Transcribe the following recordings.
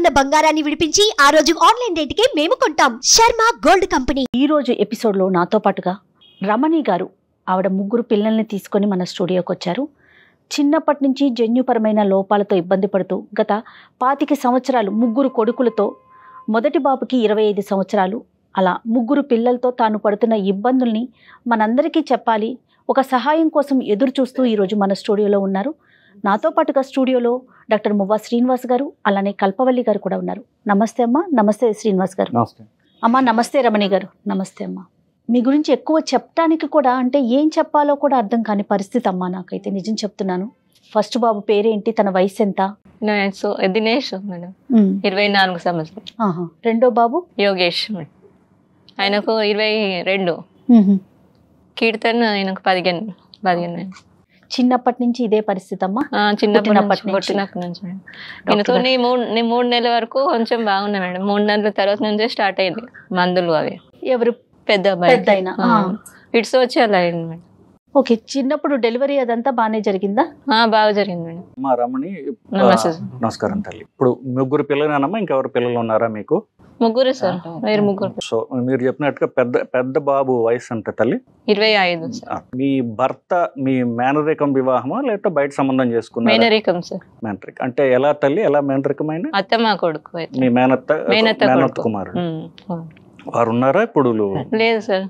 బంగారాన్ని విడిపించి ఆ రోజు ఆన్లైన్ రేటుకే మేము కొంటాం శర్మ గోల్డ్ కంపెనీ ఈ రోజు ఎపిసోడ్లో నాతో పాటుగా రమణి గారు ఆవిడ ముగ్గురు పిల్లల్ని తీసుకొని మన స్టూడియోకి వచ్చారు చిన్నప్పటి నుంచి జన్యుపరమైన లోపాలతో ఇబ్బంది పడుతూ గత పాతిక సంవత్సరాలు ముగ్గురు కొడుకులతో మొదటి బాబుకి ఇరవై ఐదు సంవత్సరాలు అలా ముగ్గురు పిల్లలతో తాను పడుతున్న ఇబ్బందుల్ని మనందరికీ చెప్పాలి ఒక సహాయం కోసం ఎదురు చూస్తూ ఈరోజు మన స్టూడియోలో ఉన్నారు నాతో పాటుగా స్టూడియోలో డాక్టర్ మువ్వా శ్రీనివాస్ గారు అలానే కల్పవల్లి గారు కూడా ఉన్నారు నమస్తే అమ్మా నమస్తే శ్రీనివాస్ గారు నమస్తే అమ్మా నమస్తే రమణి గారు నమస్తే అమ్మా మీ గురించి ఎక్కువ చెప్పడానికి కూడా అంటే ఏం చెప్పాలో కూడా అర్థం కాని పరిస్థితి అమ్మా నాకైతే నిజం చెప్తున్నాను ఫస్ట్ బాబు పేరేంటి తన వయసు ఎంత నేను సో దినేష్ మేడం ఇరవై నాలుగు సంవత్సరం ఆహా. రెండో బాబు యోగేష్ మేడం ఆయనకు ఇరవై రెండు మ్మ్. కీర్తన్ ఆయనకు పదిహేను పదిహేను చిన్నప్పటి నుంచి ఇదే పరిస్థితి అమ్మా ఆ, చిన్నప్పటి పుట్టినప్పటి నుంచి నుంచి. పుట్టినప్పటి నుంచి మేడం ఈయనతో నీ మూడు నీ మూడు నెలల వరకు కొంచెం బాగున్నా మేడం మూడు నెలల తర్వాత నుంచే స్టార్ట్ అయింది మందులు అవి ఎవరు పెద్ద అబ్బాయి పెద్దయినా ఆ. ఇట్స్ వచ్చి అలా అయింది మేడం ఓకే చిన్నప్పుడు డెలివరీ అదంతా బాగానే జరిగిందా ఆ, బాగా జరిగింది మేడం మా రమణి ఆ, నమస్తే. నమస్కారం తల్లి ఇప్పుడు ముగ్గురు పిల్లలేనమ్మా ఇంకెవరు పిల్లలు ఉన్నారా మీకు ముగ్గురు సార్ మీరు ముగ్గురు సో మీరు చెప్పినట్టుగా పెద్ద పెద్ద బాబు వయసు ఎంత తల్లి ఇరవై ఐదు సార్ ఆ, మీ భర్త మీ మేనరికం వివాహమా లేకపోతే బయట సంబంధం చేసుకున్నారా మేనరికం సార్ మేనరికం అంటే ఎలా తల్లి ఎలా మేనరికమైన అత్త మా కొడుకు అయితే మీ మేనత్త మేనత్త మేనత్త కొడుకు. కుమారుడు ఉమ్, ఉమ్. వారు ఉన్నారా ఇప్పుడు లేదు సార్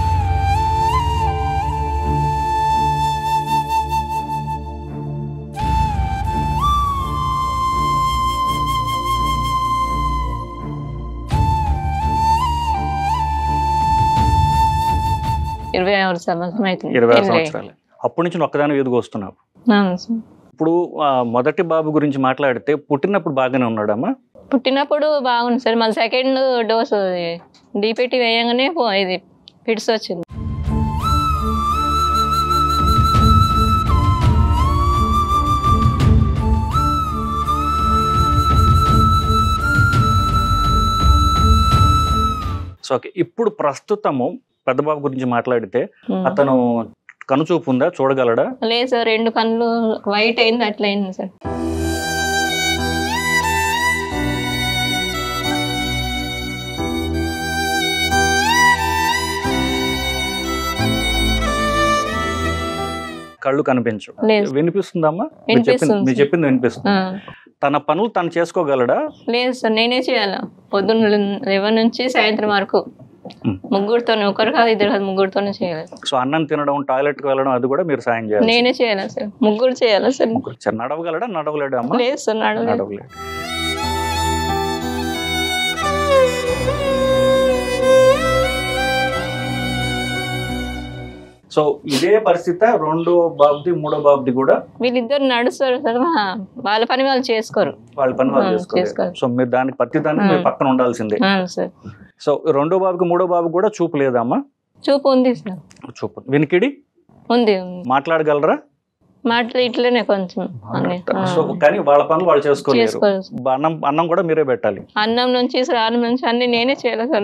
ఇరవై ఆరు సంవత్సరం అవుతుంది ఇరవై ఆరు సంవత్సరాలు అప్పటి నుంచి ఒక్కదాని ఎదుగు వస్తున్నావు అవును సార్. ఇప్పుడు ఆ, మొదటి బాబు గురించి మాట్లాడితే పుట్టినప్పుడు బాగానే ఉన్నాడమ్మా పుట్టినప్పుడు బాగుంది సార్ మళ్ళీ సెకండ్ డోస్ డిపిటి వేయంగానే పో- ఇది ఫిట్స్ వచ్చింది సో ఓకే ఇప్పుడు ప్రస్తుతము పెద్ద బాబు గురించి మాట్లాడితే ఉమ్. అతను కనుచూపు ఉందా చూడగలడా లేదు సార్ రెండు కళ్ళు వైట్ అయింది అట్లా అయింది సార్ కళ్ళు కనిపించు లేదు వినిపిస్తుందమ్మా మీరు చెప్పింది వినిపిస్తుంది మీరు చెప్పింది వినిపిస్తుంది ఆ. తన పనులు తను చేసుకోగలడా లేదు సార్ నేనే చేయాలా పొద్దున్న లెవెన్ నుంచి సాయంత్రం వరకు ఉమ్. ముగ్గురుతో ఒకరు కాదు ఇద్దరు కాదు ముగ్గురుతోనే చేయాలి సో అన్నం తినడం టాయిలెట్ కి వెళ్ళడం అది కూడా మీరు సాయం చేయాలి నేనే చేయాలా సార్ ముగ్గురు చేయాలా సార్ ముగ్గురు. సరే, నడవగలడా నడవలేడా అమ్మా లేదు సార్ నడవలేదు నడవలేడు సో ఇదే పరిస్థితి రెండో బాబుది మూడో బాబుది కూడా వీళ్ళిద్దరు నడుస్తారు సార్ వా- వాళ్ళ పని వాళ్ళు చేసుకోరు వాళ్ళ పని వాళ్ళు ఆ, చేసుకోలేదు చేసుకోరు. సో మీరు దానికి ప్రతి దానికి మీరు ఆ. పక్కన ఉండాల్సిందే అవును సార్ సో రెండో బాబుకి మూడో బాబు కూడా చూపు లేదమ్మా చూపు ఉంది సార్ చూపు వినికిడి ఉంది ఉంది మాట్లాడగలరా మాటలు ఇట్లనే కొంచెం అన్ని ఆ. సో కానీ వాళ్ళ పనులు వాళ్ళు చేసుకోలేరు చేసుకోరు సార్. అన్నం అన్నం కూడా మీరే పెట్టాలి అన్నం నుంచి స్నానం నుంచి అన్ని నేనే చేయాలి సార్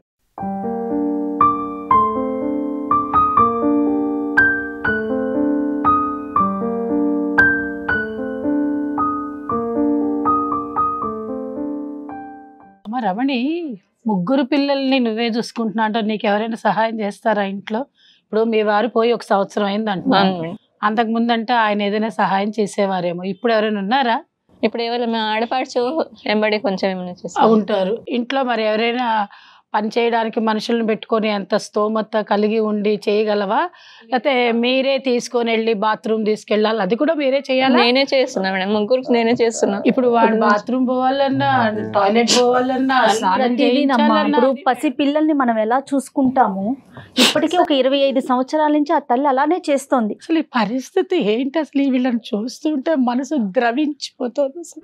అమ్మ రమణి ముగ్గురు పిల్లల్ని నువ్వే చూసుకుంటున్నా అంటే నీకు ఎవరైనా సహాయం చేస్తారా ఇంట్లో ఇప్పుడు మీ వారు పోయి ఒక సంవత్సరం అయింది అంటున్నాను అవును మేడం. అంతకు ముందు అంటే ఆయన ఏదైనా సహాయం చేసేవారేమో ఇప్పుడు ఎవరైనా ఉన్నారా ఇప్పుడు ఎవరు మా ఆడపడుచు వెంబడి కొంచెం ఏమైనా ఆ, చేస్తారు ఉంటారు ఇంట్లో మరి ఎవరైనా పని చేయడానికి మనుషులను పెట్టుకొని అంత స్తోమత కలిగి ఉండి చేయగలవా లేకపోతే మీరే తీసుకొని వెళ్ళి బాత్రూమ్ తీసుకెళ్ళాలి అది కూడా మీరే చేయాలా నేనే చేస్తున్నా మేడం ముగ్గురికి నేనే చేస్తున్నా ఇప్పుడు వాడు బాత్రూమ్ పోవాలన్నా టాయిలెట్ పోవాలన్నా స్నానం ప్రతిదీనమ్మా. చేయించాలన్నా ఇప్పుడు పసి పిల్లల్ని మనం ఎలా చూసుకుంటాము ఇప్పటికీ ఒక ఇరవై ఐదు సంవత్సరాల నుంచి ఆ తల్లి అలానే చేస్తోంది అసలు ఈ పరిస్థితి ఏంటి అసలు ఈ వీళ్ళని చూస్తుంటే మనసు ద్రవించిపోతుంది అసలు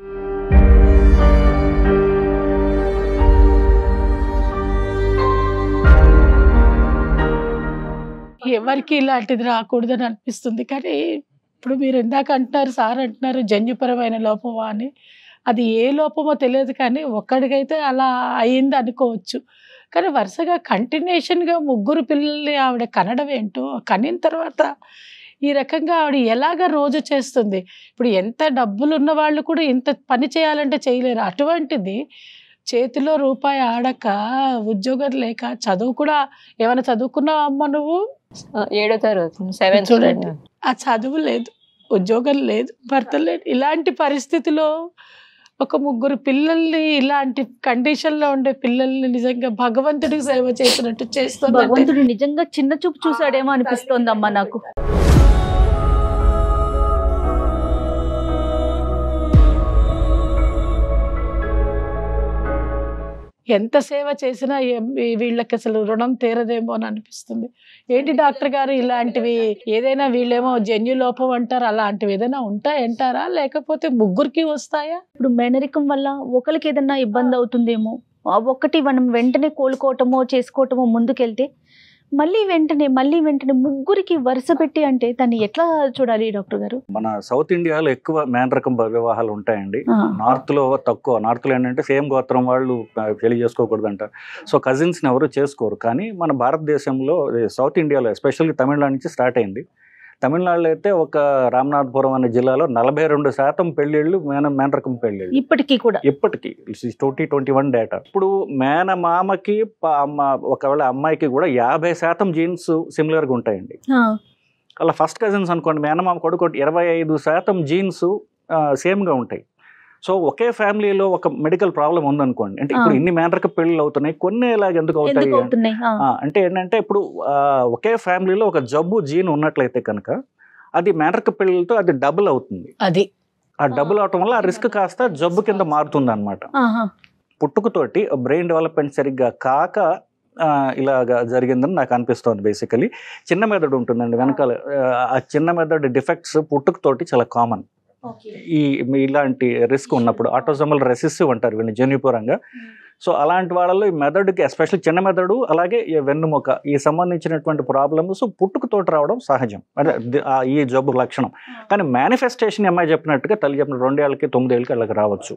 ఎవరికి ఇలాంటిది రాకూడదని అనిపిస్తుంది కానీ ఇప్పుడు మీరు ఇందాక అంటున్నారు సార్ అంటున్నారు జన్యుపరమైన లోపమా అని అది ఏ లోపమో తెలియదు కానీ ఒక్కడికైతే అలా అయింది అనుకోవచ్చు కానీ వరుసగా కంటిన్యూషన్గా ముగ్గురు పిల్లల్ని ఆవిడ కనడం ఏంటో కనిన తర్వాత ఈ రకంగా ఆవిడ ఎలాగ రోజు చేస్తుంది ఇప్పుడు ఎంత డబ్బులు ఉన్న వాళ్ళు కూడా ఇంత పని చేయాలంటే చేయలేరు అటువంటిది చేతిలో రూపాయి ఆడక ఉద్యోగం లేక చదువు కూడా ఏమైనా చదువుకున్నావా అమ్మ నువ్వు ఏడో తరగతి సెవెంత్ చూడండి. ఆ చదువు లేదు ఉద్యోగం లేదు భర్త లేదు ఇలాంటి పరిస్థితిలో ఒక ముగ్గురు పిల్లల్ని ఇలాంటి కండిషన్ లో ఉండే పిల్లల్ని నిజంగా భగవంతుడికి సేవ చేసినట్టు చేస్తుంది భగవంతుడు నిజంగా చిన్న చూపు చూసాడేమో అనిపిస్తోందమ్మా నాకు ఎంత సేవ చేసినా ఏం- ఈ- వీళ్ళకి అసలు రుణం తీరదేమో అని అనిపిస్తుంది ఏంటి డాక్టర్ గారు ఇలాంటివి ఏదైనా వీళ్ళేమో జన్యు లోపం అంటారు అలాంటివి ఏదైనా ఉంటాయంటారా లేకపోతే ముగ్గురికి వస్తాయా ఇప్పుడు మేనరికం వల్ల ఒకరికి ఏదన్నా ఇబ్బంది అవుతుందేమో ఆ ఒక్కటి మనం వెంటనే కోలుకోవటమో చేసుకోవటమో ముందుకెళ్తే మళ్ళీ వెంటనే మళ్ళీ వెంటనే ముగ్గురికి వరుస పెట్టి అంటే దాన్ని ఎట్లా చూడాలి డాక్టర్ గారు మన సౌత్ ఇండియాలో ఎక్కువ మేన రకం వివాహాలు ఉంటాయండి ఆ, నార్త్ లో తక్కువ నార్త్ లో ఏంటంటే సేమ్ గోత్రం వాళ్ళు ఆ, పెళ్లి చేసుకోకూడదు అంటారు సో కజిన్స్ ఎవరు చేసుకోరు కానీ మన భారతదేశంలో ఇది సౌత్ ఇండియాలో ఎస్పెషల్లీ తమిళనాడు నుంచి స్టార్ట్ అయింది తమిళనాడులో అయితే ఒక రామనాథపురం అనే జిల్లాలో నలభై రెండు శాతం పెళ్లిళ్ళు మేన మేన రకం పెళ్లిళ్ళు ఇప్పటికీ కూడా ఇప్పటికి ట్వంటీ ట్వంటీ వన్ డేటా ఇప్పుడు మేనమామకి ప- అమ్మ ఒకవేళ అమ్మాయికి కూడా యాభై శాతం జీన్స్ సిమిలర్గా ఉంటాయండి ఆ, అలా ఫస్ట్ కజిన్స్ అనుకోండి మేనమామ కొడుకు ఇరవై ఐదు శాతం జీన్స్ సేమ్గా ఉంటాయి సో ఒకే ఫ్యామిలీలో ఒక మెడికల్ ప్రాబ్లం ఉందనుకోండి అంటే ఇప్పుడు ఆ. ఇన్ని మేనరక పెళ్ళిళ్ళు అవుతున్నాయి కొన్ని ఇలాగ ఎందుకు అవుతాయి ఎందుకు అవుతున్నాయి ఆ, ఆ, అంటే ఏంటంటే ఇప్పుడు ఆ, ఒకే ఫ్యామిలీలో ఒక జబ్బు జీన్ ఉన్నట్లయితే కనుక అది మేనరక పెళ్ళితో అది డబుల్ అవుతుంది అది ఆ డబుల్ అవటం వల్ల ఆ రిస్క్ కాస్త జబ్బు కింద మారుతుంది అనమాట ఆహా. పుట్టుకతోటి బ్రెయిన్ డెవలప్మెంట్ సరిగ్గా కాక ఆ, ఇలాగా జరిగిందని నాకు అనిపిస్తోంది బేసికలీ చిన్న మెదడు ఉంటుందండి వెనకాల ఆ, ఆ చిన్న మెదడు డిఫెక్ట్స్ పుట్టుకతోటి చాలా కామన్ ఈ మీ ఇలాంటి రిస్క్ ఉన్నప్పుడు ఆటోజోమల్ రెసిసివ్ అంటారు వీళ్ళని జన్యుపరంగా సో అలాంటి వాళ్ళలో ఈ మెదడుకి ఎస్పెషల్లీ చిన్న మెదడు అలాగే ఈ వెన్నుముక ఈ సంబంధించినటువంటి ప్రాబ్లమ్స్ పుట్టుకతోటి రావడం సహజం అంటే ది- ఆ ఈ జబ్బు లక్షణం కానీ మేనిఫెస్టేషన్ అమ్మాయి చెప్పినట్టుగా తల్లి చెప్పిన రెండేళ్ళకి తొమ్మిదేళ్ళకి వాళ్ళకి రావచ్చు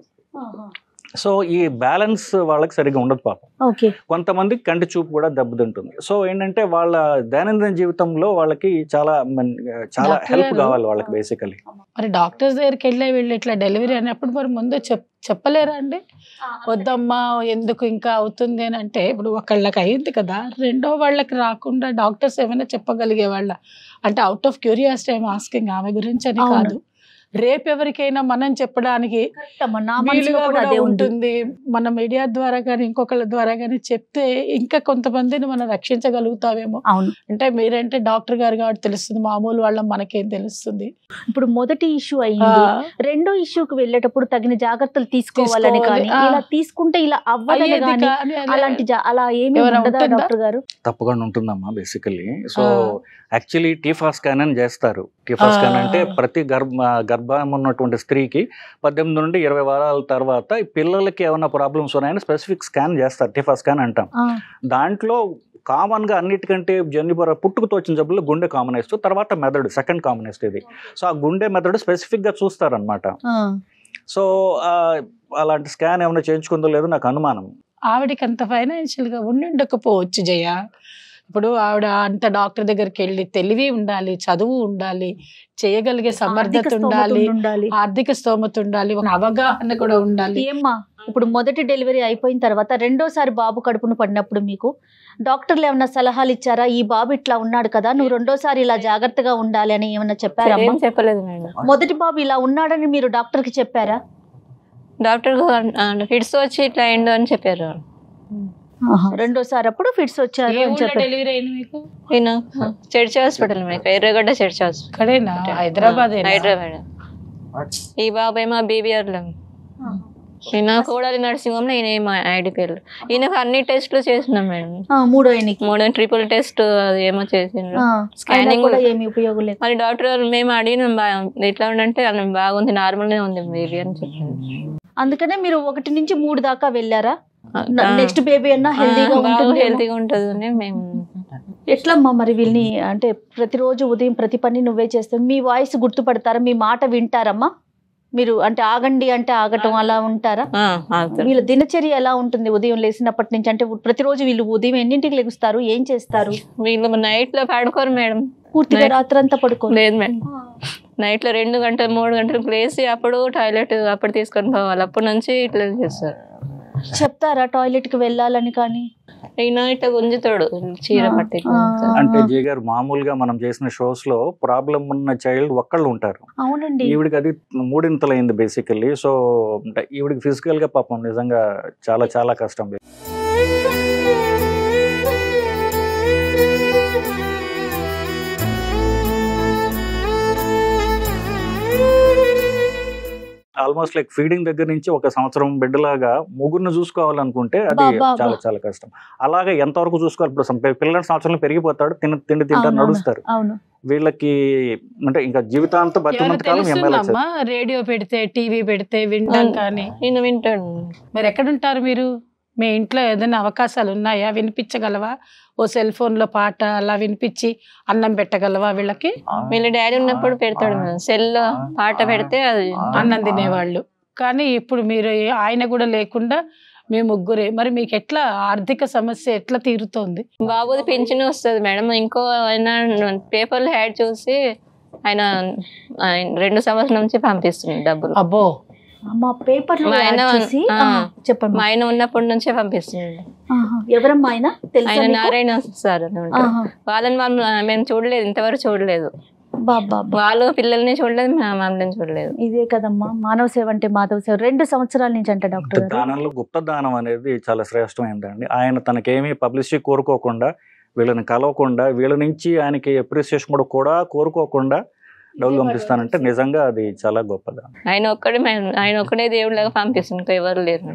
సో ఈ బ్యాలెన్స్ వాళ్ళకి సరిగ్గా ఉండదు పాపం ఓకే కొంతమందికి కంటి చూపు కూడా దెబ్బతింటుంది సో ఏంటంటే వాళ్ళ దైనందిన జీవితంలో వాళ్ళకి చాలా మన్- చాలా డాక్టర్ హెల్ప్ గారు- కావాలి వాళ్ళకి బేసికలీ మరి డాక్టర్స్ దగ్గరికి వెళ్ళే వీళ్ళు ఇట్లా డెలివరీ అయినప్పుడు మరి ముందే చెప్ చెప్పలేరా అండి వద్దమ్మా ఎందుకు ఇంకా అవుతుంది అని అంటే ఇప్పుడు ఒకళ్ళకి అయింది కదా రెండో వాళ్ళకి రాకుండా డాక్టర్స్ ఏమైనా చెప్పగలిగే వాళ్ళ అంటే out of curiosity I'm asking ఆమె గురించి అని అవును. కాదు రేపు ఎవరికైనా మనం చెప్పడానికి అమ్మా, నా మనసులో వీలుగా కూడా కూడా అదే ఉంది ఉంటుంది మన మీడియా ద్వారా కానీ ఇంకొకళ్ళ ద్వారా కానీ చెప్తే ఇంకా కొంతమందిని మనం రక్షించగలుగుతావేమో అవును అంటే మీరంటే డాక్టర్ గారు కాబట్టి తెలుస్తుంది మామూలు వాళ్ళ మనకేం తెలుస్తుంది ఇప్పుడు మొదటి ఇష్యూ ఆ, అయింది రెండో ఇష్యూకి వెళ్ళేటప్పుడు తగిన జాగ్రత్తలు తీసుకోవాలని తీసుకోవాలి. కానీ ఆ. ఇలా తీసుకుంటే ఇలా అవ్వదని అయ్యేది కానీ కానీ అలా- అలాంటి జా- అలా ఏమి ఏమైనా ఉండదా ఉంటుందా? డాక్టర్ గారు తప్పకుండా ఉంటుందమ్మా basically so ah. Actually TIFFA scan అని చేస్తారు టీఫా స్కాన్ ఆ. అంటే ప్రతి గర్భ గర్భం ఉన్నటువంటి స్త్రీకి పద్దెనిమిది నుండి ఇరవై వారాల తర్వాత ఈ పిల్లలకి ఏమైనా ప్రాబ్లమ్స్ ఉన్నాయని స్పెసిఫిక్ స్కాన్ చేస్తారు టీఫా స్కాన్ అంటాం ఆ, దాంట్లో కామన్గా అన్నిటికంటే జన్యుపర పుట్టుకతో వచ్చిన జబ్బులు గుండె కామనెస్ట్ తర్వాత మెదడు సెకండ్ కామనెస్ట్ ఇది సో ఆ గుండె మెదడు స్పెసిఫిక్గా చూస్తారనమాట ఆ. సో ఆ, అలాంటి స్కాన్ ఏమైనా చేయించుకుందో లేదో నాకు అనుమానం ఆవిడకి అంత ఫైనాన్షియల్ గా ఉండి ఉండకపోవచ్చు జయ ఇప్పుడు ఆవిడ అంత డాక్టర్ దగ్గరికి వెళ్ళి తెలివి ఉండాలి చదువు ఉండాలి చేయగలిగే ఆర్థిక సమర్థత స్తోమత ఉండాలి ఉండాలి ఆర్థిక స్తోమత ఉండాలి ఒక అవగాహన కూడా ఉండాలి ఏమ్మా ఇప్పుడు మొదటి డెలివరీ అయిపోయిన తర్వాత రెండోసారి బాబు కడుపును పడినప్పుడు మీకు డాక్టర్లు ఏమన్నా సలహాలు ఇచ్చారా ఈ బాబు ఇట్లా ఉన్నాడు కదా నువ్వు రెండోసారి ఇలా జాగ్రత్తగా ఉండాలి అని ఏమన్నా చెప్పారమ్మా ఏం చెప్పలేదు మేడం మొదటి బాబు ఇలా ఉన్నాడని మీరు డాక్టర్ కి చెప్పారా డాక్టర్ ఫిట్స్ వచ్చి ఇట్లా అయిండు అని చెప్పారు రెండోసారి అప్పుడు ఫిట్స్ వచ్చారు ఏ అని ఊళ్ళో చెప్పారు డెలివరీ అయింది మీకు ఈయన చర్చి హాస్పిటల్ మీకు ఎర్రగడ్డ చర్చి హాస్పిటల్ ఇక్కడేనా హైదరాబాద్ హైదరాబాద్ ఈ బాబు ఏమో బీబీఆర్ లో ఈయన కోడాలి నర్సింగ్ ఈయన ఏమో ఐడి పేరు ఈయనకు అన్ని టెస్ట్లు చేసినాం మేడం ఆ, మూడో ఆయనకి మూడు ట్రిపుల్ టెస్ట్ అది ఏమో చేసిండ్రు ఆ, Scanning అయినా కూడా కూడా- ఏమి ఉపయోగం లేదు మరి డాక్టర్ గారు మేము అడిగినాం బా- ఎట్లా ఉండంటే అది బాగుంది నార్మల్గా ఉంది బేబీ అని చెప్పింది అందుకనే మీరు ఒకటి నుంచి మూడు దాకా వెళ్ళారా ఆ, నెక్స్ట్ బేబీ అన్నా హెల్దీగా బాగా ఉంటుంది హెల్తీగా ఉంటుంది అని మేము ఎట్లమ్మా మరి వీళ్ళని అంటే ప్రతిరోజు ఉదయం ప్రతి పని నువ్వే చేస్తావు మీ వాయిస్ గుర్తుపడతారా మీ మాట వింటారమ్మా మీరు అంటే ఆగండి అంటే ఆగటం అలా ఉంటారా ఆ, ఆగుతారు. వీళ్ళ దినచర్య ఎలా ఉంటుంది ఉదయం లేచినప్పటి నుంచి అంటే ప్రతిరోజు వీళ్ళు ఉదయం ఎన్నింటికి లెగుస్తారు ఏం చేస్తారు వీళ్ళు నైట్ లో పడుకోరు మేడం పూర్తిగా Night- రాత్రంతా పడుకో లేదు మేడం నైట్ లో రెండు గంటలు మూడు గంటలకు లేచి అప్పుడు టాయిలెట్ అప్పుడు తీసుకొని పోవాలి అప్పటి నుంచి ఇట్లా చేస్తారు చెప్తారా టాయిలెట్ కి వెళ్ళాలని కానీ ఈయన ఇట్లా గుంజుతాడు చీర ఆ, పట్టి ఆ. అంటే జే గారు మామూలుగా మనం చేసిన షోస్ లో ప్రాబ్లం ఉన్న చైల్డ్ ఒక్కళ్ళు ఉంటారు అవునండి ఈవిడికి అది మూడింతలైంది బేసికల్లీ సో అంటే ఈవిడికి ఫిజికల్ గా పాపం నిజంగా చాలా చాలా కష్టం ఆల్మోస్ట్ లైక్ ఫీడింగ్ దగ్గర నుంచి ఒక సంవత్సరం బిడ్డలాగా ముగ్గురిని చూసుకోవాలనుకుంటే అది బా, బా, చాలా బా. చాలా కష్టం అలాగే ఎంతవరకు చూసుకోవాలి ఇప్పుడు some పి- పిల్లల సంవత్సరంలో పెరిగిపోతాడు తిన తిండి తింటారు అవునవును. నడుస్తారు అవును వీళ్ళకి అంటే ఇంకా జీవితాంతం ఏమైనా బతికినంత కాలం ఎమ్మెల్యే తెలుస్తుందమ్మా రేడియో పెడితే టీవీ పెడితే వింటాం అవును. కానీ ఈయన వింటాడు మరి ఎక్కడుంటారు మీరు మీ ఇంట్లో ఏదైనా అవకాశాలు ఉన్నాయా వినిపించగలవా ఓ సెల్ ఫోన్ లో పాట అలా వినిపించి అన్నం పెట్టగలవా వీళ్ళకి వీళ్ళ డాడీ ఉన్నప్పుడు పెడతాడు మేడం సెల్ పాట పెడితే అది అన్నం తినేవాళ్ళు కానీ ఇప్పుడు మీరు ఏ- ఆయన కూడా లేకుండా మీ ముగ్గురే మరి మీకు ఎట్లా ఆర్థిక సమస్య ఎట్లా తీరుతోంది బాబుది పింఛన్ వస్తుంది మేడం ఇంకో ఆయన పేపర్లో యాడ్ చూసి ఆయన ఆయన రెండు సంవత్సరాల నుంచి పంపిస్తుంది డబ్బులు అబ్బో మా పేపర్ లో మా యాడ్ ఆయన- చూసి ఆ. ఆహా, చెప్పండి మా ఆయన ఉన్నప్పటి నుంచే పంపిస్తుంది ఆహా. ఎవరమ్మా ఆయన తెలుసా ఆయన మీకు? నారాయణ సార్ అని ఉంటారు. ఆహా. వాళ్ళని వాళ్ళు మేము చూడలేదు ఇంతవరకు చూడలేదు బాబా వాళ్ళు పిల్లల్ని చూడలేదు మా మమ్మల్ని చూడలేదు ఇదే కదమ్మా మానవ సేవ అంటే మాధవ సేవ రెండు సంవత్సరాల నుంచి అంట డాక్టర్ గారు దానంలో గుప్త దానం అనేది చాలా శ్రేష్టమైందండి ఆయన తనకేమీ పబ్లిసిటీ కోరుకోకుండా వీళ్ళని కలవకుండా వీళ్ళ నుంచి ఆయనకి అప్రిసియేషన్ కూడా కూడా కోరుకోకుండా డబ్బులు పంపిస్తానంటే నిజంగా అది చాలా గొప్పదా ఆయన ఒక్కడే మేము- ఆయన ఒక్కడే దేవుడిలాగా పంపిస్తుంది ఇంకా ఎవరు లేరు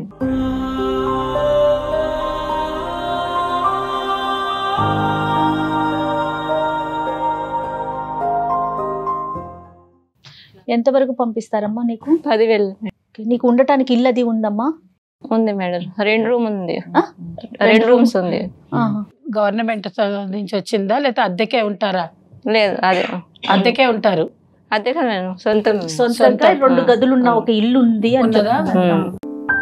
ఎంతవరకు పంపిస్తారమ్మా నీకు పదివేలు నీకు ఉండటానికి ఇల్లు అది ఉందమ్మా ఉంది మేడం రెండు రూమ్ ఉంది ఆ? రెండు రూమ్స్ ఉంది ఆహా. గవర్నమెంట్ నుంచి వచ్చిందా లేకపోతే అద్దెకే ఉంటారా లేదు అదే అద్దెకే ఉంటారు అదే కదా నేను సొంతం సొంతంగా సొంతం. రెండు గదులు ఉన్న ఒక ఇల్లు ఉంది అని ఉన్నదా? చెప్తున్నారు. ఉమ్.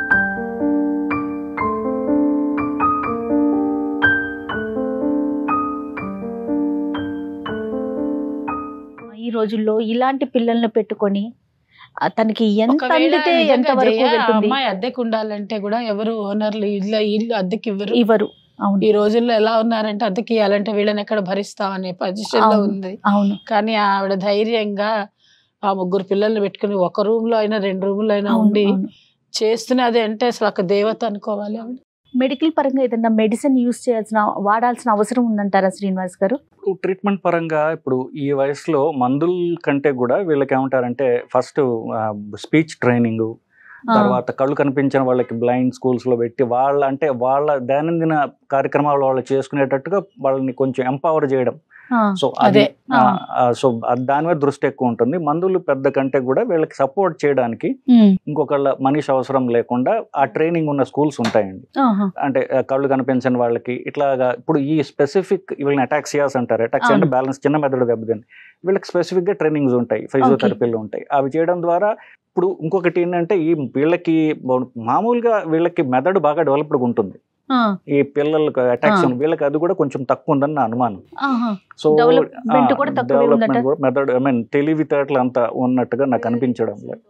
ఈ రోజుల్లో ఇలాంటి పిల్లల్ని పెట్టుకొని ఆ, తనకి ఎంత ఒకవేళ అందితే నిజంగా ఎంత వరకు జయ, ఆ వెళ్తుంది అమ్మాయి అద్దెకు ఉండాలంటే కూడా ఎవరు ఓనర్లు ఇల్లు ఇల్లు అద్దెకి ఇవ్వరు ఇవ్వరు అవును ఈ రోజుల్లో ఎలా ఉన్నారంటే అద్దెకి ఇవ్వాలంటే వీళ్ళని ఎక్కడ భరిస్తాం అనే పొజిషన్ లో అవును. ఉంది అవును కానీ ఆవిడ ధైర్యంగా ఆ ముగ్గురు పిల్లల్ని పెట్టుకుని ఒక రూమ్ లో అయినా రెండు రూమ్ లో అయినా అవును, ఉండి అవును. చేస్తున్నది అంటే అసలు ఒక దేవత అనుకోవాలి ఆవిడ మెడికల్ పరంగా ఏదైనా మెడిసిన్ యూస్ చేయాల్సిన వాడాల్సిన అవసరం ఉందంటారా శ్రీనివాస్ గారు ఇప్పుడు ట్రీట్మెంట్ పరంగా ఇప్పుడు ఈ వయసులో మందుల కంటే కూడా వీళ్ళకి ఏమంటారంటే ఫస్ట్ స్పీచ్ ట్రైనింగ్ ఆ, తర్వాత కళ్ళు కనిపించిన వాళ్ళకి బ్లైండ్ స్కూల్స్ లో పెట్టి వాళ్ళ అంటే వాళ్ళ దైనందిన కార్యక్రమాలు వాళ్ళు చేసుకునేటట్టుగా వాళ్ళని కొంచెం ఎంపవర్ చేయడం ఆ, సో అదే ఆ. సో దాని మీద దృష్టి ఎక్కువ ఉంటుంది మందులు పెద్ద కంటే కూడా వీళ్ళకి సపోర్ట్ చేయడానికి ఉమ్, ఇంకొకళ్ళ మనిషి అవసరం లేకుండా ఆ ట్రైనింగ్ ఉన్న స్కూల్స్ ఉంటాయండి ఆహా, అంటే ఆ, కళ్ళు కనిపించని వాళ్ళకి ఇట్లాగా ఇప్పుడు ఈ స్పెసిఫిక్ వీళ్ళని అటాక్సియాస్ అంటారు అటాక్సియా అంటే అవును. బ్యాలెన్స్ చిన్న మెదడు దెబ్బతింది వీళ్ళకి స్పెసిఫిక్ గా ట్రైనింగ్స్ ఉంటాయి ఫిజియోథెరపీలు ఉంటాయి అవి చేయడం ద్వారా ఇప్పుడు ఇంకొకటి ఏంటంటే ఈ వీళ్ళకి మామూలుగా వీళ్ళకి మెదడు బాగా డెవలప్డ్ ఉంటుంది ఆ, ఈ పిల్లలకు అటాక్స్ వీళ్ళకి అది కూడా కొంచెం తక్కువ ఉందని నా అనుమానం ఆహా. సో Development కూడా తక్కువే ఉందట. డెవలప్మెంట్ కూడా మెథడ్ ఐ మీన్ తెలివితేటలు అంతా ఉన్నట్టుగా నాకు అనిపించడం లేదు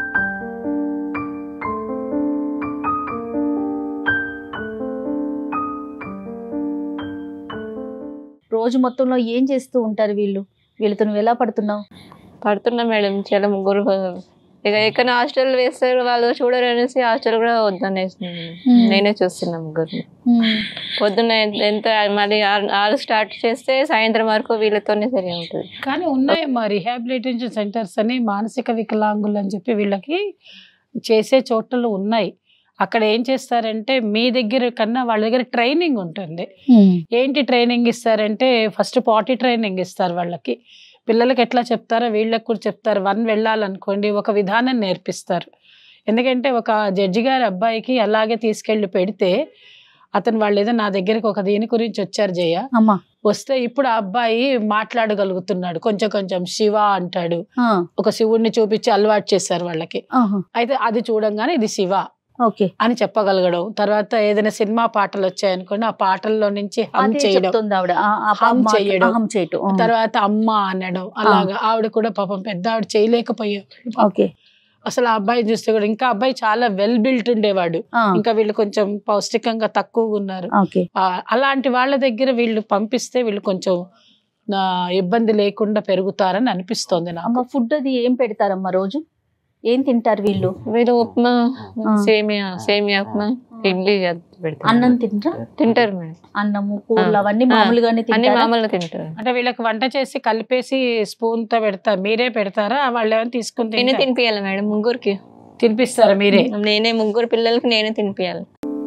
రోజు మొత్తంలో ఏం చేస్తూ ఉంటారు వీళ్ళు వీళ్ళతో నువ్వు ఎలా పడుతున్నావు పడుతున్నా మేడం చాలా ముగ్గురు ఇక ఎక్కడ హాస్టల్ వేస్తారు వాళ్ళు చూడరు అనేసి హాస్టల్ కూడా వద్దనేసింది నేనే చూస్తున్నా ముగ్గురు పొద్దున్న ఎంత- ఎంత మళ్ళీ ఆరు- ఆరు స్టార్ట్ చేస్తే సాయంత్రం వరకు వీళ్ళతోనే సరిగా ఉంటుంది కానీ ఉన్నాయమ్మా రిహాబిలిటేషన్ సెంటర్స్ అని మానసిక వికలాంగులు అని చెప్పి వీళ్ళకి చేసే చోట్ల ఉన్నాయి అక్కడ ఏం చేస్తారంటే మీ దగ్గర కన్నా వాళ్ళ దగ్గర ట్రైనింగ్ ఉంటుంది ఏంటి ట్రైనింగ్ ఇస్తారంటే ఫస్ట్ పాటీ ట్రైనింగ్ ఇస్తారు వాళ్ళకి పిల్లలకి ఎట్లా చెప్తారో వీళ్ళకి కూడా చెప్తారు వన్ వెళ్ళాలనుకోండి ఒక విధానం నేర్పిస్తారు ఎందుకంటే ఒక జడ్జి గారి అబ్బాయికి అలాగే తీసుకెళ్ళి పెడితే అతను వాళ్ళు ఏదో నా దగ్గరికి ఒక దీని గురించి వచ్చారు జయ అమ్మా వస్తే ఇప్పుడు ఆ అబ్బాయి మాట్లాడగలుగుతున్నాడు కొంచెం కొంచెం శివ అంటాడు ఆ, ఒక శివుణ్ణి చూపించి అలవాటు చేశారు వాళ్ళకి ఆహా. అయితే అది చూడంగానే ఇది శివ ఓకే అని చెప్పగలగడం తర్వాత ఏదైనా సినిమా పాటలు వచ్చాయనుకోండి ఆ పాటల్లో నుంచి హమ్ అదే చేయడం చెప్తుంది ఆవిడ ఆ, ఆ పాప హమ్ మాట్లా- చెయ్యడం. హమ్ చేయటం ఆ, తర్వాత అమ్మ అనడం అలాగా ఆవిడ కూడా పాపం పెద్ద ఆవిడ చేయలేకపోయారు ఓకే అసలు ఆ అబ్బాయి చూస్తే కూడా ఇంకా అబ్బాయి చాలా వెల్ బిల్ట్ ఉండేవాడు ఆ, ఇంకా వీళ్ళు కొంచెం పౌష్టికంగా తక్కువగా ఉన్నారు ఓకే ఆ, అలాంటి వాళ్ళ దగ్గర వీళ్ళు పంపిస్తే వీళ్ళు కొంచెం నా ఇబ్బంది లేకుండా పెరుగుతారని అనిపిస్తోంది నాకు అమ్మ ఫుడ్ అది ఏం పెడతారమ్మా రోజు ఏం తింటారు వీళ్ళు వీళ్ళు ఉప్మా ఆ. సేమియా సేమియా ఉప్మా ఇడ్లీ అది పెడతారు అన్నం తింటారా తింటారు మేడం అన్నము కూరలు ఆ, అవన్నీ ఆ, మామూలుగానే అన్ని తింటారా మామూలుగా తింటారు అంటే వీళ్ళకి వంట చేసి కలిపేసి స్పూన్ తో పెడతా మీరే పెడతారా వాళ్ళు ఏమైనా తీసుకుని నేనే తింటారా? తినిపియాలి మేడం ముగ్గురికి తినిపిస్తారా మీరే నేనే ముగ్గురు పిల్లలకి నేనే తినిపియాలి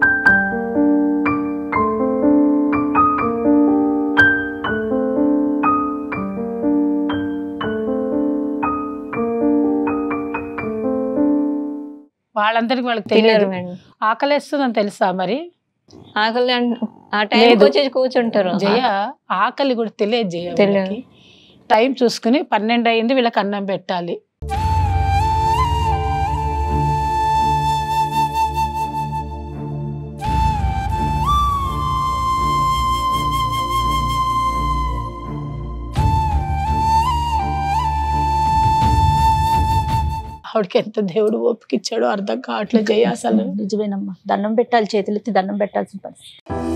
వాళ్ళందరికి వాళ్ళకి తినరు తెలియదు మేడం ఆకలేస్తుందని తెలుసా మరి ఆకలి అన్- ఆ టైంకి లేదు. వచ్చి కూర్చుంటారు జయ ఆకలి కూడా తెలియదు జయ తెలియదు. వీళ్ళకి. టైం చూసుకుని పన్నెండు అయింది వీళ్ళకి అన్నం పెట్టాలి ఆవిడకి ఎంత దేవుడు ఓపికిచ్చాడో అర్థం కావట్లేదు జయ అసలు నిజమేనమ్మా దండం పెట్టాలి చేతులెత్తి దండం పెట్టాల్సిన పరిస్థితి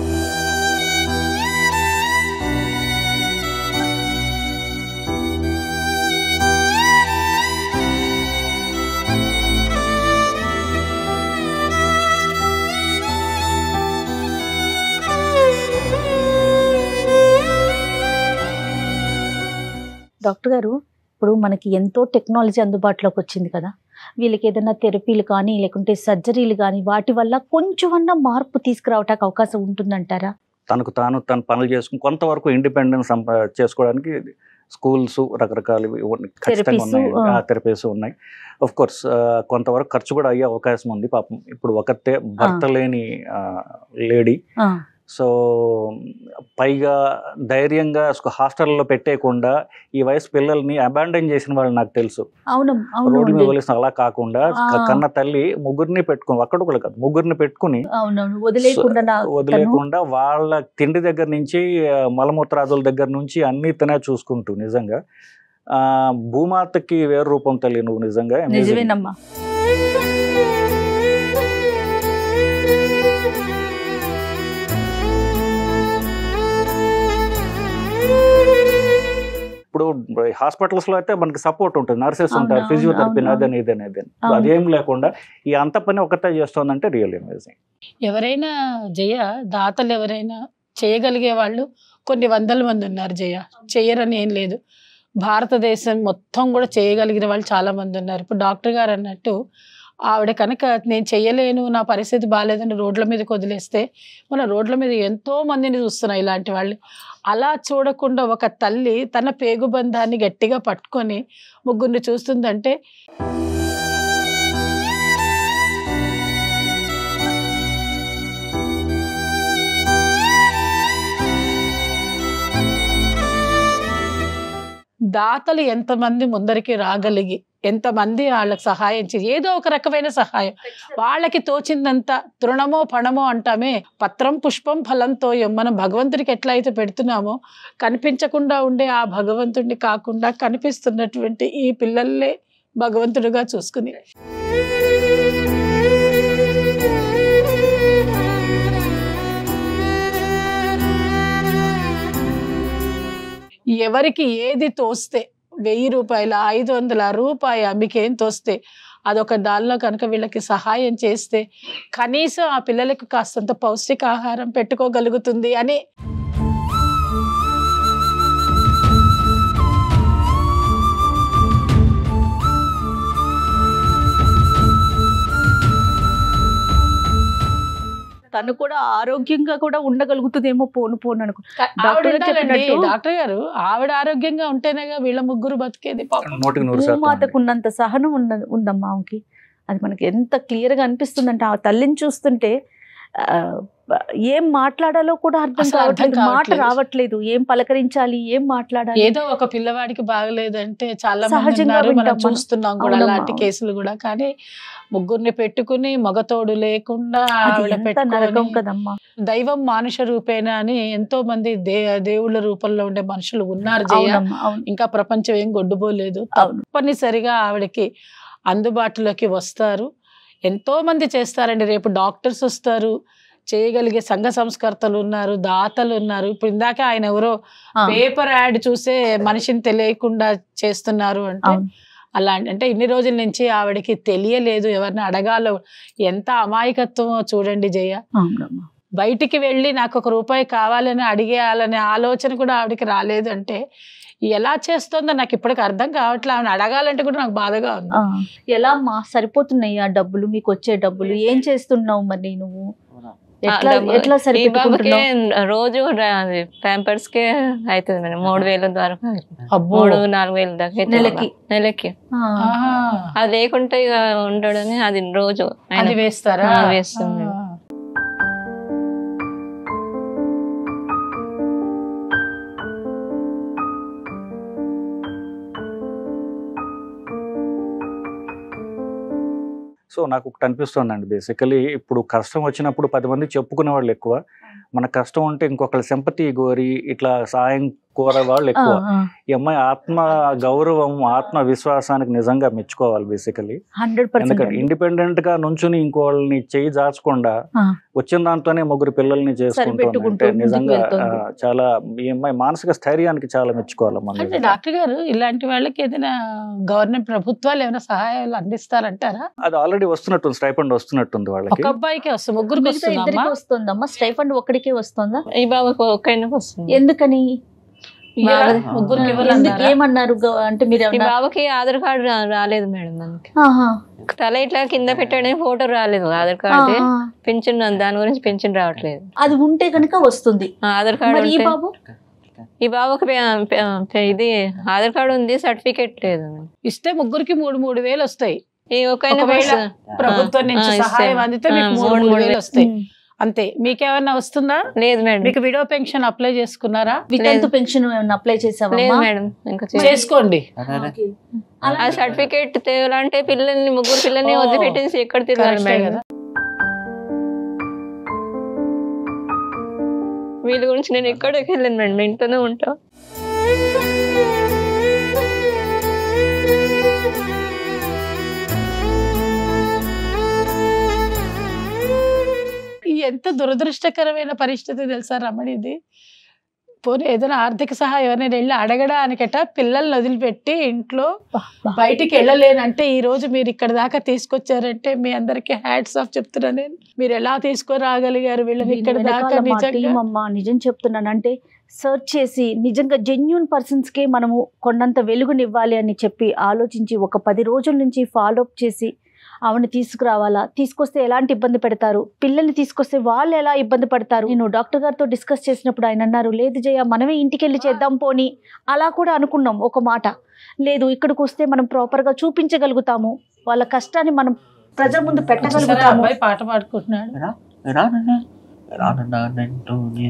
డాక్టర్ గారు ఇప్పుడు మనకి ఎంతో టెక్నాలజీ అందుబాటులోకి వచ్చింది కదా వీళ్ళకి ఏదైనా థెరపీలు కానీ లేకుంటే సర్జరీలు కానీ వాటి వల్ల కొంచెమన్నా మార్పు తీసుకురావటానికి అవకాశం ఉంటుందంటారా తనకు తాను తన పనులు చేసుకుని కొంతవరకు ఇండిపెండెన్స్ చేసుకోవడానికి స్కూల్స్ రకరకాలు ఖచ్చితంగా Therapies, ఉన్నాయి ఆ. థెరపీస్ ఉన్నాయి ఆఫ్ కోర్స్ కొంతవరకు ఖర్చు కూడా అయ్యే అవకాశం ఉంది పాపం ఇప్పుడు ఒకతే భర్త లేని లేడీ ఆ, సో పైగా ధైర్యంగా హాస్టల్లో పెట్టేయకుండా ఈ వయసు పిల్లల్ని అబాండన్ చేసిన వాళ్ళు నాకు తెలుసు అవును రోడ్డు మీద అవును వదిలేసిన అలా కాకుండా ఆ. క- కన్న తల్లి ముగ్గురిని పెట్టుకుని ఒక్కడు కూడా కాదు ముగ్గురిని పెట్టుకుని అవునవును వదిలేయకుండా నా- తను- వదిలేకుండా వాళ్ళ తిండి దగ్గర నుంచి ఆ, మలమూత్రాదుల దగ్గర నుంచి అన్ని తనే చూసుకుంటూ నిజంగా ఆ భూమాతకి వేరు రూపం తల్లి నువ్వు నిజంగా amazing. నిజమేనమ్మా ఇప్పుడు హాస్పిటల్స్ లో అయితే మనకి సపోర్ట్ ఉంటుంది నర్సెస్ అవును, ఉంటారు అవును, ఫిజియోథెరపీ అవును, అదని ఇదని ఇదని అవును. అదేం లేకుండా ఈ అంత పని ఒకటే చేస్తోందంటే రియల్ అమేజింగ్ ఎవరైనా జయ దాతలు ఎవరైనా చేయగలిగే వాళ్ళు కొన్ని వందల మంది ఉన్నారు జయ చేయరని ఏం లేదు భారతదేశం మొత్తం కూడా చేయగలిగిన వాళ్ళు చాలా మంది ఉన్నారు ఇప్పుడు డాక్టర్ గారు అన్నట్టు ఆవిడ కనుక నేను చెయ్యలేను నా పరిస్థితి బాగాలేదని రోడ్ల మీదకి వదిలేస్తే మన రోడ్ల మీద ఎంతో మందిని చూస్తున్నాం ఇలాంటి వాళ్ళు అలా చూడకుండా ఒక తల్లి తన పేగుబంధాన్ని గట్టిగా పట్టుకొని ముగ్గురిని చూస్తుందంటే దాతలు ఎంతమంది ముందరికి రాగలిగి ఎంతమంది వాళ్ళకి సహాయం చేసి ఏదో ఒక రకమైన సహాయం వాళ్ళకి తోచిందంత తృణమో పణమో అంటామే పత్రం పుష్పం ఫలంతో మనం భగవంతుడికి ఎట్లా అయితే పెడుతున్నామో కనిపించకుండా ఉండే ఆ భగవంతుడిని కాకుండా కనిపిస్తున్నటువంటి ఈ పిల్లల్నే భగవంతుడిగా చూసుకుని ఎవరికి ఏది తోస్తే వెయ్యి రూపాయల ఐదు వందల రూపాయ మీకేం తోస్తే అదొక దానిలో కనుక వీళ్ళకి సహాయం చేస్తే కనీసం ఆ పిల్లలకు కాస్తంత పౌష్టికాహారం పెట్టుకోగలుగుతుంది అని తను కూడా ఆరోగ్యంగా కూడా ఉండగలుగుతుందేమో పోను పోను అనుకో ఆవిడ డాక్టర్ గారు ఉండాలండి. చెప్పినట్టు- డాక్టర్ గారు ఆవిడ ఆరోగ్యంగా ఉంటేనేగా వీళ్ళ ముగ్గురు బతికేది పాపం నూటికి నూరు శాతం భూమాతకు ఉన్నంత సహనం ఉన్న ఉందమ్మా ఆమెకి అది మనకి ఎంత క్లియర్ గా అనిపిస్తుందంటే ఆ తల్లిని చూస్తుంటే ఆ, ఏం మాట్లాడాలో కూడా అర్థం అసలు అర్థం కావట్లేదు మాట కావట్లేదు. రావట్లేదు ఏం పలకరించాలి ఏం మాట్లాడాలి ఏదో ఒక పిల్లవాడికి బాగలేదంటే చాలా మంది సహజంగా ఉన్నారు మనం వింటాం మనం. చూస్తున్నాం కూడా అవునమ్మా, అలాంటి అవును. కేసులు కూడా కానీ ముగ్గురిని పెట్టుకుని మగతోడు లేకుండా అది ఆవిడ ఎంత నరకం పెట్టుకొని కదమ్మా దైవం మానుష రూపేణ అని ఎంతో మంది దే దేవుళ్ళ రూపంలో ఉండే మనుషులు ఉన్నారు జయ అవునమ్మా అవును ఇంకా ప్రపంచం ఏం గొడ్డుపోలేదు అవును. తప్పనిసరిగా ఆవిడకి అందుబాటులోకి వస్తారు ఎంతో మంది చేస్తారండి రేపు డాక్టర్స్ వస్తారు చేయగలిగే సంఘ సంస్కర్తలు ఉన్నారు దాతలు ఉన్నారు ఇప్పుడు ఇందాక ఆయన ఎవరో ఆ, పేపర్ యాడ్ చూసే మనిషిని తెలియకుండా చేస్తున్నారు అంటే అవును. అలా అంటే ఇన్ని రోజుల నుంచి ఆవిడకి తెలియలేదు ఎవరిని అడగాలో ఎంత అమాయకత్వమో చూడండి జయ అవునమ్మా. బయటికి వెళ్ళి నాకు ఒక రూపాయి కావాలని అడిగేయాలనే ఆలోచన కూడా ఆవిడకి రాలేదు అంటే ఎలా చేస్తుందో నాకు ఇప్పటికి అర్థం కావట్లే ఆవిడ అడగాలంటే కూడా నాకు బాధగా ఉంది ఆ, ఎలా అమ్మా సరిపోతున్నాయి ఆ డబ్బులు మీకు వచ్చే డబ్బులు ఏం చేస్తున్నావు మరి నువ్వు ఎట్లా డబ్బు- ఎట్లా ఈ బాబుకే సరిపెట్టుకుంటున్నావు రోజు ప్యాంపర్స్ కే అవుతుంది మేడం మూడు వేల వరకు అవుతుంది. అబ్బో మూడు నాలుగు వేలు దాకా అవుతుంది. నెలకి? నెలకి ఆ, ఆహా. అది లేకుంటే ఇక ఉండడని అది రోజు ఆయన అది వేస్తారా ఆ, వేస్తుంది. ఆ. సో నాకు ఒకటి అనిపిస్తుందండి బేసికలీ ఇప్పుడు కష్టం వచ్చినప్పుడు పది మంది చెప్పుకునే వాళ్ళు ఎక్కువ మన కష్టం ఉంటే ఇంకొకళ్ళ సింపతి కోరి ఇట్లా సాయం కోరే వాళ్ళు ఆ, ఎక్కువ ఆ. ఈ అమ్మాయి ఆత్మ గౌరవం ఆత్మ విశ్వాసానికి నిజంగా మెచ్చుకోవాలి బేసికలీ హండ్రెడ్ ఎందుకంటే పర్సెంట్ ఇండిపెండెంట్ గా నుంచుని ఇంకోళ్ళని చేయి దాచకుండా ఆ. వచ్చిన దాంతోనే ముగ్గురు పిల్లల్ని చేసుకుంటుంది సరిపెట్టుకుంటూ అంటే నిజంగా ముందుకు ఆ, వెళ్తోంది. చాలా ఈ అమ్మాయి మానసిక స్థైర్యానికి చాలా మెచ్చుకోవాలి అంటే మనం డాక్టర్ గారు ఇలాంటి వాళ్ళకి ఏదైనా గవర్నమెంట్ ప్రభుత్వాలు ఏమైనా సహాయాలు అందిస్తారంటారా అది ఆల్రెడీ వస్తున్నట్టుంది స్టైఫండ్ వస్తున్నట్టుంది ఒక వాళ్ళకి అబ్బాయికి వస్తుంది ముగ్గురికి మిగతా వస్తుందమ్మా ఇద్దరికి వస్తుందమ్మా స్టైఫండ్ ఒక్కడికే వస్తుందా ఈ బాబుకి ఒక్కైనా వస్తుంది ఎందుకని ఇయ్యరా? బాగా- ముగ్గురికి ఎందుకు ఇవ్వాలన్నారా? ఏమన్నారు గ- అంటే మీరు ఈ ఏమన్నా- బాబుకి ఆధార్ కార్డు రా- రాలేదు మేడం మనకి ఆహా. తల ఇట్లా కింద పెట్టడానికి ఫోటో రాలేదు ఆధార్ ఆ, కార్డు ఆ. పెన్షన్ దాని గురించి పెన్షన్ రావట్లేదు అది ఉంటే కనుక వస్తుంది ఆ, ఆధార్ కార్డు మరి ఈ ఉంటే- బాబు ఈ బాబుకి పె- పె- పె- ఇది ఆధార్ కార్డు ఉంది సర్టిఫికేట్ లేదు ఇస్తే ముగ్గురికి మూడు మూడు వేలు వస్తాయి ఈ ఒక్కైనా ఒకవేళ వస్తుంది. ప్రభుత్వం నుంచి ఆ, ఇస్తే. సహాయం అందితే మీకు ఆ, మూడు మూడు మూడు మూడు వేలు వస్తాయి ఉమ్. అంతే మీకేమన్నా వస్తుందా లేదు మేడం మీకు విడో పెన్షన్ అప్లై చేసుకున్నారా వితంతు పెన్షన్ ఏమన్నా అప్లై లేదు చేసావమ్మా మేడం ఇంకా చేయలేదు. చేసుకోండి ఓకే. ఆ సర్టిఫికేట్ తేవాలంటే పిల్లల్ని ముగ్గురు పిల్లల్ని ఓ. వదిలిపెట్టేసి ఎక్కడ తిరగాలి కరెక్టే మేడం కదా వీళ్ళ గురించి నేను ఎక్కడికి వెళ్ళాను మేడం ఇంట్లోనే ఉంటా ఈ ఎంత దురదృష్టకరమైన పరిస్థితి తెలుసా రమణి ఇది పోనీ ఏదైనా ఆర్థిక సహాయం అనేది వెళ్ళి అడగడానికట పిల్లల్ని వదిలిపెట్టి ఇంట్లో బయటికి వెళ్ళలేనంటే ఈ రోజు మీరు ఇక్కడ దాకా తీసుకొచ్చారంటే మీ అందరికి హ్యాట్స్ ఆఫ్ చెప్తున్నా నేను మీరు ఎలా తీసుకురాగలిగారు వీళ్ళని ఇక్కడ దీని దాకా వెనకాల మా నిజంగా టీం అమ్మ నిజం చెప్తున్నాను అంటే సర్చ్ చేసి నిజంగా జెన్యున్ పర్సన్స్కే మనము కొండంత వెలుగునివ్వాలి అని చెప్పి ఆలోచించి ఒక పది రోజుల నుంచి ఫాలో అప్ చేసి ఆవిడని తీసుకురావాలా తీసుకొస్తే ఎలాంటి ఇబ్బంది పెడతారు పిల్లల్ని తీసుకొస్తే వాళ్ళు ఎలా ఇబ్బంది పడతారు నేను డాక్టర్ గారితో డిస్కస్ చేసినప్పుడు ఆయన అన్నారు లేదు జయ మనమే ఇంటికి వెళ్ళి చేద్దాం పోని అలా కూడా అనుకున్నాం ఒక మాట లేదు ఇక్కడికి వస్తే మనం ప్రాపర్గా చూపించగలుగుతాము వాళ్ళ కష్టాన్ని మనం ప్రజల ముందు చూసారా పెట్టగలుగుతాము అబ్బాయి పాట పాడుకుంటున్నాడు రానన్నా రానన్నా నంటూ నీ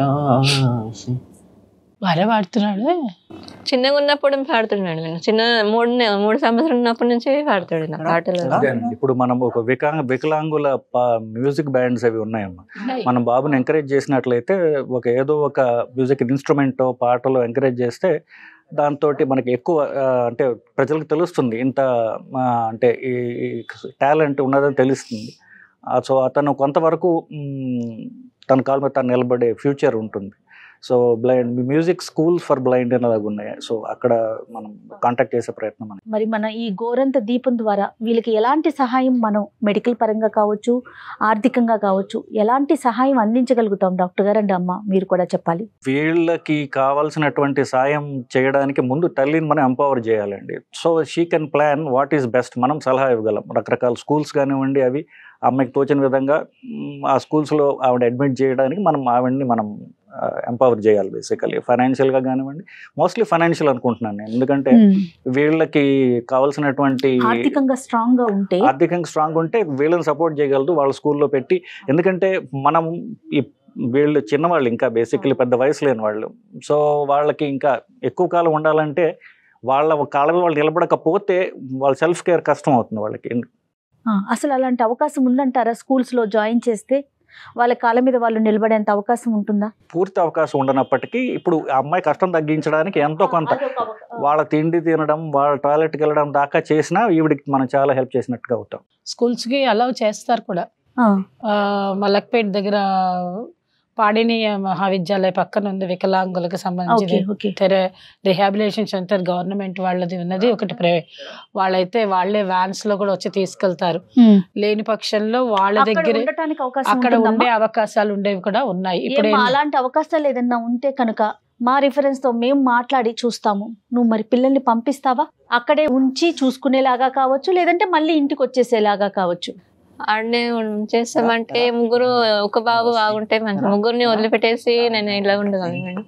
సిన్నరాసి భార్య పాడుతున్నాడు చిన్నగా ఉన్నప్పుడు పాడుతున్నాడు నేను చిన్న మూడు నె- మూడు సంవత్సరాలు ఉన్నప్పటి నుంచి పాడతాడు ఇలా పాటలు అదేనండి. ఇప్పుడు మనం ఒక వికలాంగ వికలాంగుల మ్యూజిక్ బ్యాండ్స్ అవి ఉన్నాయమ్మా మనం బాబుని ఎంకరేజ్ చేసినట్లయితే ఒక ఏదో ఒక మ్యూజిక్ ఇన్స్ట్రుమెంట్ పాటలో ఎంకరేజ్ చేస్తే దాంతో మనకి ఎక్కువ ఆ, అంటే ప్రజలకు తెలుస్తుంది ఇంత ఆ, అంటే ఈ టాలెంట్ ఉన్నదని తెలుస్తుంది సో అతను కొంతవరకు మ్, తన కాలు మీద తను నిలబడే ఫ్యూచర్ ఉంటుంది so blind music school for blind అని అలాగ ఉన్నాయి సో అక్కడ మనం కాంటాక్ట్ చేసే ప్రయత్నం మనం మరి మన ఈ గోరంత దీపం ద్వారా వీళ్ళకి ఎలాంటి సహాయం మనం మెడికల్ పరంగా కావచ్చు ఆర్థికంగా కావచ్చు ఎలాంటి సహాయం అందించగలుగుతాం డాక్టర్ గారు అండి అమ్మ మీరు కూడా చెప్పాలి వీళ్ళకి కావాల్సినటువంటి సాయం చేయడానికి ముందు తల్లిని మనం ఎంపవర్ చేయాలండి so she can plan what is best మనం సలహా ఇవ్వగలం రకరకాల స్కూల్స్ కానివ్వండి అవి అమ్మాయికి తోచిన విధంగా మ్, ఆ స్కూల్స్లో ఆవిడ అడ్మిట్ చేయడానికి మనం ఆవిడని మనం ఎంపవర్ చేయాలి బేసికలీ ఫైనాన్షియల్గా కానివ్వండి మోస్ట్లీ ఫైనాన్షియల్ అనుకుంటున్నాను నేను ఎందుకంటే వీళ్ళకి కావాల్సినటువంటి ఆర్థికంగా స్ట్రాంగ్ గా ఉంటే ఆర్థికంగా స్ట్రాంగ్ ఉంటే వీళ్ళని సపోర్ట్ చేయగలదు వాళ్ళ స్కూల్లో పెట్టి ఎందుకంటే మనం ఈ వీళ్ళు చిన్నవాళ్ళు ఇంకా బేసిక్లీ పెద్ద వయసు లేని వాళ్ళు సో వాళ్ళకి ఇంకా ఎక్కువ కాలం ఉండాలంటే వాళ్ళ కాళ్ళ మీద వాళ్ళు నిలబడకపోతే వాళ్ళ సెల్ఫ్ కేర్ కష్టం అవుతుంది వాళ్ళకి ఆ, అసలు అలాంటి అవకాశం ఉందంటారా స్కూల్స్ లో జాయిన్ చేస్తే వాళ్ళ కాళ్ళ మీద వాళ్ళు నిలబడేంత అవకాశం ఉంటుందా పూర్తి అవకాశం ఉండనప్పటికీ ఇప్పుడు ఆ అమ్మాయి కష్టం తగ్గించడానికి ఎంతో కొంత వాళ్ళ తిండి తినడం వాళ్ళ టాయిలెట్కి వెళ్ళడం దాకా చేసినా ఈవిడికి మనం చాలా హెల్ప్ చేసినట్టుగా అవుతాం స్కూల్స్కి అలౌ చేస్తారు కూడా ఆ, ఆ, మలక్పేట్ దగ్గర పాడిని మహావిద్యాలయ పక్కన ఉంది వికలాంగులకు ఓకే సంబంధించి ఓకే రిహాబిలిటేషన్ సెంటర్ గవర్నమెంట్ వాళ్ళది ఉన్నది ఒకటి ప్రైవేట్ వాళ్ళైతే వాళ్ళే వ్యాన్స్ లో కూడా వచ్చి తీసుకెళ్తారు ఉమ్. లేని పక్షంలో వాళ్ళ అక్కడ దగ్గర ఉండటానికి అవకాశం అక్కడ ఉంటుందమ్మా? ఉండే అవకాశాలు ఉండేవి కూడా ఉన్నాయి ఇప్పుడు ఏమ్మా, ఏం- అలాంటి అవకాశాలు ఏదన్నా ఉంటే కనుక మా రిఫరెన్స్ తో మేము మాట్లాడి చూస్తాము నువ్వు మరి పిల్లల్ని పంపిస్తావా అక్కడే ఉంచి చూసుకునేలాగా కావచ్చు లేదంటే మళ్ళీ ఇంటికి వచ్చేసేలాగా కావచ్చు ఆడనే చేస్తామంటే ముగ్గురు ఒక బాబు బాగుంటే మంచి ముగ్గురిని వదిలిపెట్టేసి నేను ఇలా ఉండగలను మేడం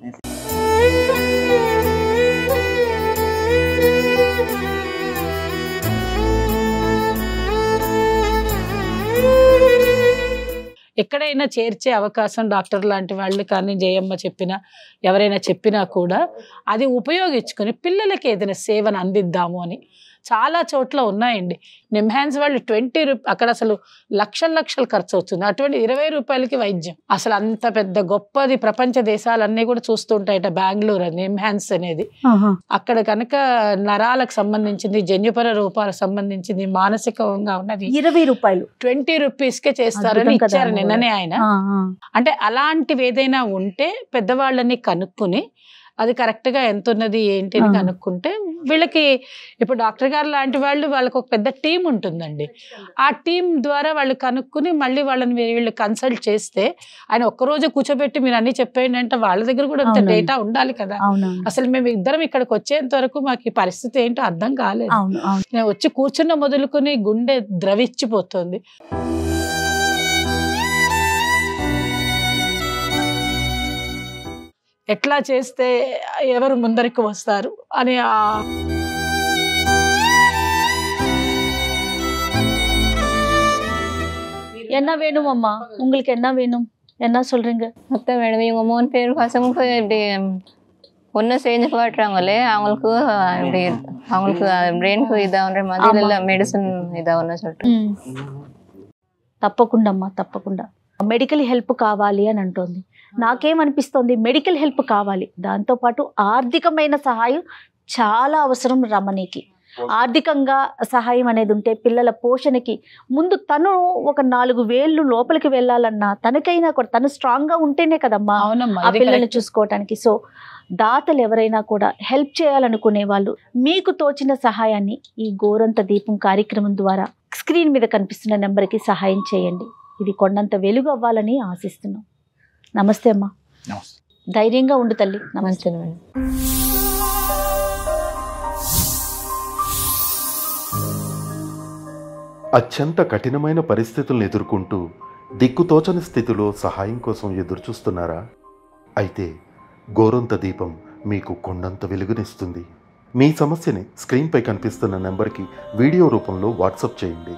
ఎక్కడైనా చేర్చే అవకాశం డాక్టర్ లాంటి వాళ్ళు కానీ జయమ్మ చెప్పినా ఎవరైనా చెప్పినా కూడా అది ఉపయోగించుకొని పిల్లలకి ఏదైనా సేవను అందిద్దాము అని చాలా చోట్ల ఉన్నాయండి నిమ్హాన్స్ వాళ్ళు ట్వంటీ రూపీ అక్కడ అసలు లక్షల లక్షలు ఖర్చు అవుతుంది అటువంటి ఇరవై రూపాయలకి వైద్యం అసలు అంత పెద్ద గొప్పది ప్రపంచ దేశాలన్నీ కూడా చూస్తుంటాయట బెంగళూరు అని నిమ్హాన్స్ అనేది అక్కడ కనుక నరాలకు సంబంధించింది జన్యుపర రూపాలకు సంబంధించింది మానసికంగా ఉన్నది ఇరవై రూపాయలు ట్వంటీ రూపీస్ కే చేస్తారని అద్భుతం కదా ఇచ్చారు నిన్ననే ఆయన ఆ, ఆ. అంటే అలాంటివి ఏదైనా ఉంటే పెద్దవాళ్ళని కనుక్కుని అది కరెక్ట్ గా ఎంత ఉన్నది ఏంటి అని ఆ. కనుక్కుంటే వీళ్ళకి ఇప్పుడు డాక్టర్ గారు లాంటి వాళ్ళు వాళ్ళకి ఒక పెద్ద టీం ఉంటుందండి ఆ టీం ద్వారా వాళ్ళు కనుక్కుని మళ్ళీ వాళ్ళని వీ- వీళ్ళు కన్సల్ట్ చేస్తే ఆయన ఒక్కరోజు కూర్చోబెట్టి మీరు అన్ని చెప్పేయండి అంటే వాళ్ళ దగ్గర కూడా అంత అవునండి. డేటా ఉండాలి కదా అవునవును అసలు మేము ఇద్దరం ఇక్కడికి వచ్చేంత వరకు మాకు ఈ పరిస్థితి ఏంటో అర్థం కాలేదు అవును అవును నేను వచ్చి కూర్చున్న మొదలుకొని గుండె ద్రవిచ్చిపోతుంది ఎట్లా చేస్తే ఎవరు ముందరికి వస్తారు అని ఆ என்ன வேணும் அம்மா உங்களுக்கு என்ன வேணும் என்ன சொல்றீங்க அத்தை மேடம் இவங்க மூணு பேர் பசங்களுக்கு இப்படி ஒன்றும் செஞ்சு காட்டுறாங்களே அவங்களுக்கு இப்படி அவங்களுக்கு பிரெயினுக்கு இதாகிற மாதிரி இல்லை மெடிசன் இதாகணும்னு சொல்லிட்டு తప్పకుండా అమ్మా తప్పకుండా మెడికల్ హెల్ప్ కావాలి అని అంటోంది నాకేమనిపిస్తోంది మెడికల్ హెల్ప్ కావాలి దాంతోపాటు ఆర్థికమైన సహాయం చాలా అవసరం రమణికి ఆర్థికంగా సహాయం అనేది ఉంటే పిల్లల పోషణకి ముందు తను ఒక నాలుగు వేళ్ళు లోపలికి వెళ్ళాలన్నా తనకైనా కూడా తను స్ట్రాంగ్ గా ఉంటేనే కదమ్మా అవునమ్మా ఆ ఇది పిల్లల్ని correct. చూసుకోవటానికి సో దాతలు ఎవరైనా కూడా హెల్ప్ చేయాలనుకునే వాళ్ళు మీకు తోచిన సహాయాన్ని ఈ గోరంత దీపం కార్యక్రమం ద్వారా స్క్రీన్ మీద కనిపిస్తున్న నెంబర్కి సహాయం చేయండి ఇది కొండంత వెలుగు అవ్వాలని ఆశిస్తున్నాం నమస్తే అమ్మా నమస్తే. ధైర్యంగా ఉండు తల్లి నమస్తే మంచిది మేడం అత్యంత కఠినమైన పరిస్థితులను ఎదుర్కొంటూ దిక్కుతోచని స్థితిలో సహాయం కోసం ఎదురుచూస్తున్నారా అయితే గోరంత దీపం మీకు కొండంత వెలుగునిస్తుంది మీ సమస్యని స్క్రీన్పై కనిపిస్తున్న నెంబర్కి వీడియో రూపంలో వాట్సాప్ చేయండి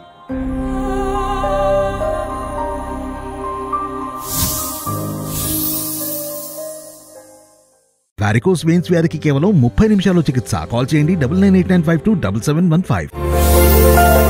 వారికోస్ వెయిన్స్ వ్యాధికి కేవలం ముప్పై నిమిషాల్లో చికిత్స కాల్ చేయండి double nine eight nine five two double seven one five